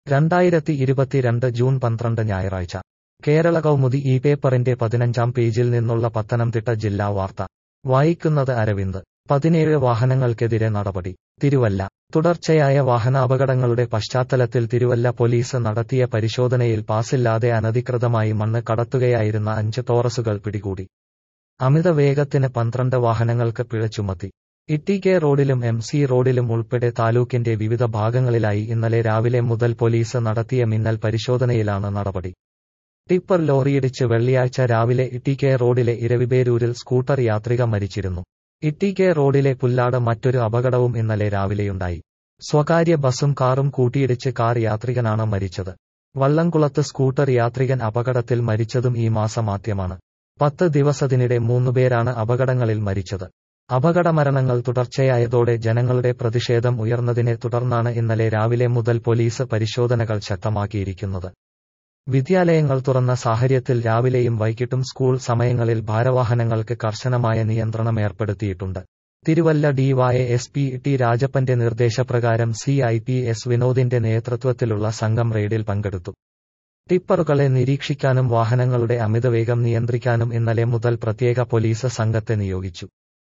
രണ്ടായിരത്തി ഇരുപത്തിരണ്ട് ജൂൺ പന്ത്രണ്ട് ഞായറാഴ്ച കേരള കൗമുദി ഈ പേപ്പറിന്റെ പതിനഞ്ചാം പേജിൽ നിന്നുള്ള പത്തനംതിട്ട ജില്ലാ വാർത്ത വായിക്കുന്നത് അരവിന്ദ് പതിനേഴ് വാഹനങ്ങൾക്കെതിരെ നടപടി തിരുവല്ല തുടർച്ചയായ വാഹനാപകടങ്ങളുടെ പശ്ചാത്തലത്തിൽ തിരുവല്ല പോലീസ് നടത്തിയ പരിശോധനയിൽ പാസില്ലാതെ അനധികൃതമായി മണ്ണ് കടത്തുകയായിരുന്ന അഞ്ച് ടോറസുകൾ പിടികൂടി അമിത വേഗത്തിന് പന്ത്രണ്ട് വാഹനങ്ങൾക്ക് പിഴ ചുമത്തി ഇട്ടികെ റോഡിലും എം സി റോഡിലും ഉൾപ്പെടെ താലൂക്കിന്റെ വിവിധ ഭാഗങ്ങളിലായി ഇന്നലെ രാവിലെ മുതൽ പോലീസ് നടത്തിയ മിന്നൽ പരിശോധനയിലാണ് നടപടി ടിപ്പർ ലോറിയിടിച്ച് വെള്ളിയാഴ്ച രാവിലെ ഇട്ടികെ റോഡിലെ ഇരവിപേരൂരിൽ സ്കൂട്ടർ യാത്രിക മരിച്ചിരുന്നു ഇട്ടികെ റോഡിലെ പുല്ലാട് മറ്റൊരു അപകടവും ഇന്നലെ രാവിലെയുണ്ടായി സ്വകാര്യ ബസും കാറും കൂട്ടിയിടിച്ച് കാർ യാത്രികനാണ് മരിച്ചത് വള്ളംകുളത്ത് സ്കൂട്ടർ യാത്രികൻ അപകടത്തിൽ മരിച്ചതും ഈ മാസമാദ്യമാണ് പത്ത് ദിവസത്തിനിടെ മൂന്നുപേരാണ് അപകടങ്ങളിൽ മരിച്ചത് അപകടമരണങ്ങൾ തുടർച്ചയായതോടെ ജനങ്ങളുടെ പ്രതിഷേധം ഉയർന്നതിനെ തുടർന്നാണ് ഇന്നലെ രാവിലെ മുതൽ പോലീസ് പരിശോധനകൾ ശക്തമാക്കിയിരിക്കുന്നത് വിദ്യാലയങ്ങൾ തുറന്ന സാഹചര്യത്തിൽ രാവിലെയും വൈകിട്ടും സ്കൂൾ സമയങ്ങളിൽ ഭാരവാഹനങ്ങൾക്ക് കർശനമായ നിയന്ത്രണം ഏർപ്പെടുത്തിയിട്ടുണ്ട് Thiruvalla DY S P T രാജപ്പന്റെ നിർദ്ദേശപ്രകാരം സി ഐ പി എസ് വിനോദിന്റെ നേതൃത്വത്തിലുള്ള സംഘം റെയ്ഡിൽ പങ്കെടുത്തു ടിപ്പറുകളെ നിരീക്ഷിക്കാനും വാഹനങ്ങളുടെ അമിതവേഗം നിയന്ത്രിക്കാനും ഇന്നലെ മുതൽ പ്രത്യേക പോലീസ് സംഘത്തെ നിയോഗിച്ചു